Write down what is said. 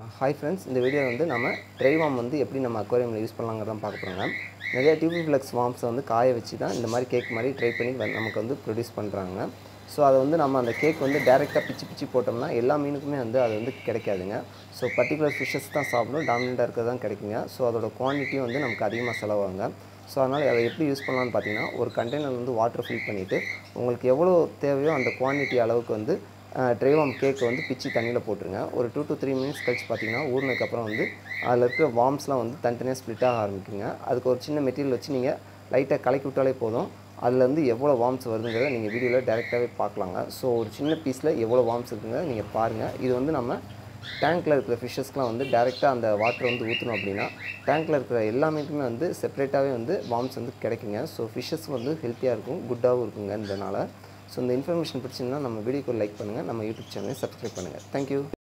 hi friends இந்த video வந்து நம்ம ட்ரை வார்ம் வந்து எப்படி நம்ம அக்வாரியமில் யூஸ் பண்ணலாங்கிறதான் பார்க்க போகிறோங்க நிறைய டியூபிஃப்ளெக்ஸ் வார்ம்ஸை வந்து காய வச்சு தான் இந்த மாதிரி கேக் மாதிரி ட்ரை பண்ணி வந்து நமக்கு வந்து ப்ரொடியூஸ் பண்ணுறாங்க ஸோ அதை வந்து நம்ம அந்த கேக் வந்து டேரெக்டாக பிச்சு பிச்சு போட்டோம்னா எல்லா மீனுக்குமே வந்து அது வந்து கிடைக்காதுங்க ஸோ பர்டிகுலர் ஃபிஷ்ஷஸ் தான் சாப்பிடணும் டாமினண்ட்டாக இருக்கிறது தான் கிடைக்குங்க ஸோ அதோட குவான்டிட்டியும் வந்து நமக்கு அதிகமாக செலவாகுங்க ஸோ அதனால் அதை எப்படி யூஸ் பண்ணலாம்னு பார்த்தீங்கன்னா ஒரு கண்டெய்னர் வந்து வாட்டர் ஃபில் பண்ணிவிட்டு உங்களுக்கு எவ்வளோ தேவையோ அந்த குவான்டிட்டி அளவுக்கு வந்து ட்ரைவாம் கேக்கை வந்து பிச்சு தண்ணியில் போட்டுருங்க ஒரு டூ to த்ரீ மினிட்ஸ் கழிச்சு பார்த்தீங்கன்னா ஊறினதுக்கப்புறம் வந்து அதில் இருக்கிற வார்ம்ஸ்லாம் வந்து தனித்தனியாக ஸ்ப்ளிட் ஆக ஆரம்பிக்குங்க அதுக்கு ஒரு சின்ன மெட்டீரியல் வச்சு நீங்கள் லைட்டாக கலக்கி விட்டாலே போதும் அதுலேருந்து எவ்வளோ வார்ம்ஸ் வருதுங்கிறத நீங்கள் வீடியோவில் டேரெக்டாகவே பார்க்கலாங்க ஸோ ஒரு சின்ன பீஸில் எவ்வளோ வார்ம்ஸ் இருக்குங்க நீங்கள் பாருங்கள் இது வந்து நம்ம டேங்க்கில் இருக்கிற ஃபிஷ்ஷஸ்க்குலாம் வந்து டேரெக்டாக அந்த வாட்டர் வந்து ஊற்றணும் அப்படின்னா டேங்க்கில் இருக்கிற எல்லாமேக்குமே வந்து செப்பரேட்டாகவே வந்து வார்ம்ஸ் வந்து கிடைக்குங்க ஸோ ஃபிஷ்ஷஸ் வந்து ஹெல்த்தியாக இருக்கும் குட்டாகவும் இருக்குங்க இதனால் ஸோ இந்த இன்ஃபர்மேஷன் பிடிச்சிருந்தா நம்ம வீடியோக்கு லைக் பண்ணுங்கள் நம்ம யூடியூப் சேனலை சப்ஸ்கிரைப் பண்ணுங்கள் தேங்க்யூ